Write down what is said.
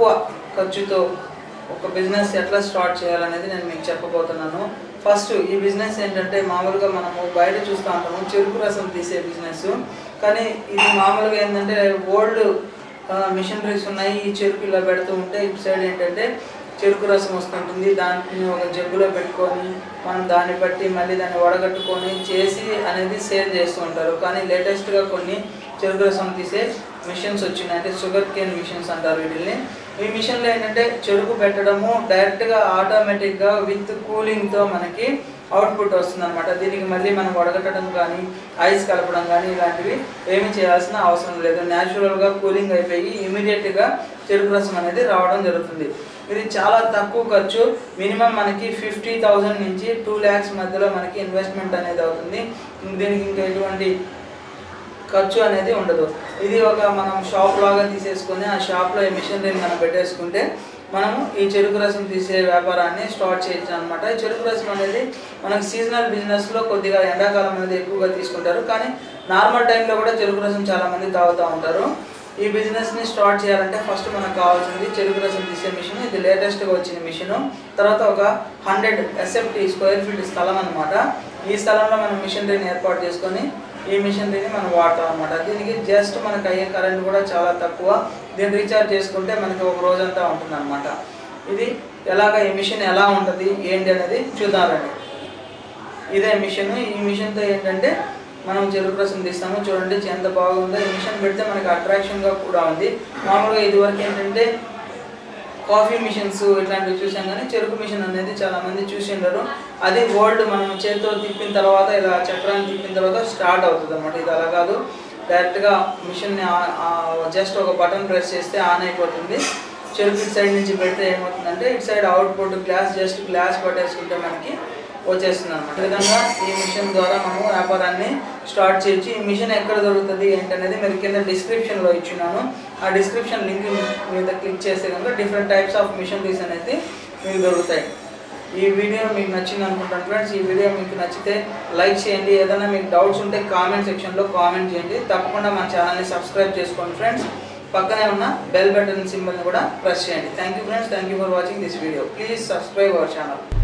తక్కువ ఖర్చుతో ఒక బిజినెస్ ఎట్లా స్టార్ట్ చేయాలనేది నేను మీకు చెప్పబోతున్నాను ఫస్ట్ ఈ బిజినెస్ ఏంటంటే మామూలుగా మనము బయట చూస్తూ ఉంటాము చెరుకు రసం తీసే బిజినెస్ కానీ ఇది మామూలుగా ఏంటంటే ఓల్డ్ మిషనరీస్ ఉన్నాయి ఈ చెరుకు ఇలా పెడుతూ ఉంటే ఇటు సైడ్ ఏంటంటే చెరుకు రసం వస్తుంటుంది దాన్ని ఒక జగ్గులో పెట్టుకొని మనం దాన్ని బట్టి మళ్ళీ దాన్ని వడగట్టుకొని చేసి అనేది సేల్ చేస్తూ ఉంటారు కానీ లేటెస్ట్గా కొన్ని చెరుకు రసం తీసే మిషన్స్ వచ్చినాయి అంటే షుగర్ కేన్ మిషన్స్ అంటారు వీటిని ఈ మిషన్లో ఏంటంటే చెరుకు పెట్టడము డైరెక్ట్గా ఆటోమేటిక్గా విత్ కూలింగ్తో మనకి అవుట్పుట్ వస్తుంది అనమాట దీనికి మళ్ళీ మనం వడగట్టడం కానీ ఐస్ కలపడం కానీ ఇలాంటివి ఏమి చేయాల్సిన అవసరం లేదు న్యాచురల్గా కూలింగ్ అయిపోయి ఇమీడియట్గా చెరుకు రసం అనేది రావడం జరుగుతుంది ఇది చాలా తక్కువ ఖర్చు మినిమం మనకి ఫిఫ్టీ థౌజండ్ నుంచి టూ ల్యాక్స్ మధ్యలో మనకి ఇన్వెస్ట్మెంట్ అనేది అవుతుంది దీనికి ఇంకా ఎటువంటి ఖర్చు అనేది ఉండదు ఇది ఒక మనం షాప్ లాగా తీసేసుకొని ఆ షాప్లో ఈ మిషనరీని మనం పెట్టేసుకుంటే మనము ఈ చెరుకు రసం తీసే వ్యాపారాన్ని స్టార్ట్ చేయొచ్చు అనమాట ఈ చెరుకు రసం అనేది మనకి సీజనల్ బిజినెస్లో కొద్దిగా ఎండాకాలం అనేది ఎక్కువగా తీసుకుంటారు కానీ నార్మల్ టైంలో కూడా చెరుకు రసం చాలామంది తాగుతూ ఉంటారు ఈ బిజినెస్ని స్టార్ట్ చేయాలంటే ఫస్ట్ మనకు కావాల్సింది చెరుకు రసం తీసే మిషన్ ఇది లేటెస్ట్గా వచ్చిన మిషన్ తర్వాత ఒక హండ్రెడ్ ఎస్ఎఫ్టీ స్క్వేర్ ఫీట్ స్థలం అనమాట ఈ స్థలంలో మనం మిషనరీని ఏర్పాటు చేసుకొని ఈ మిషనరీని మనం వాడతాం అనమాట దీనికి జస్ట్ మనకు అయ్యే కరెంట్ కూడా చాలా తక్కువ దీన్ని రీఛార్జ్ చేసుకుంటే మనకి ఒక రోజంతా ఉంటుంది అనమాట ఇది ఎలాగ ఈ మిషన్ ఎలా ఉంటుంది ఏంటి అనేది చూద్దామండి ఇదే మిషన్ ఈ మిషన్తో ఏంటంటే మనం చెరుకు రసం తీస్తాము చూడండి ఎంత బాగుందో ఈ మిషన్ పెడితే మనకి అట్రాక్షన్గా కూడా ఉంది మామూలుగా ఇదివరకు ఏంటంటే కాఫీ మిషన్స్ ఇట్లాంటివి చూసాం కానీ చెరుకు మిషన్ అనేది చాలా మంది చూసి ఉండరు అది ఓల్డ్ మనం చేతితో తిప్పిన తర్వాత ఇలా చక్రాన్ని తిప్పిన తర్వాత స్టార్ట్ అవుతుంది అనమాట ఇది అలా కాదు డైరెక్ట్గా మిషన్ని జస్ట్ ఒక బటన్ ప్రెస్ చేస్తే ఆన్ అయిపోతుంది చెరుకు ఇటు సైడ్ నుంచి పెడితే ఏమవుతుందంటే ఇటు side output glass just glass పట్టేసుకుంటే మనకి వచ్చేస్తుంది అనమాట ఈ విధంగా ఈ మిషన్ ద్వారా మనము వ్యాపారాన్ని స్టార్ట్ చేయొచ్చు ఈ మిషన్ ఎక్కడ దొరుకుతుంది ఏంటనేది మీరు కింద డిస్క్రిప్షన్లో ఇచ్చినాను ఆ డిస్క్రిప్షన్ లింక్ మీద క్లిక్ చేస్తే కనుక డిఫరెంట్ టైప్స్ ఆఫ్ మిషనరీస్ అనేది మీకు దొరుకుతాయి ఈ వీడియో మీకు నచ్చింది అనుకుంటాను ఫ్రెండ్స్ ఈ వీడియో మీకు నచ్చితే లైక్ చేయండి ఏదైనా మీకు డౌట్స్ ఉంటే కామెంట్ సెక్షన్లో కామెంట్ చేయండి తప్పకుండా మన ఛానల్ని సబ్స్క్రైబ్ చేసుకోండి ఫ్రెండ్స్ పక్కనే ఉన్న బెల్ బటన్ సింబల్ని కూడా ప్రెస్ చేయండి thank you friends thank you for watching this video please subscribe our channel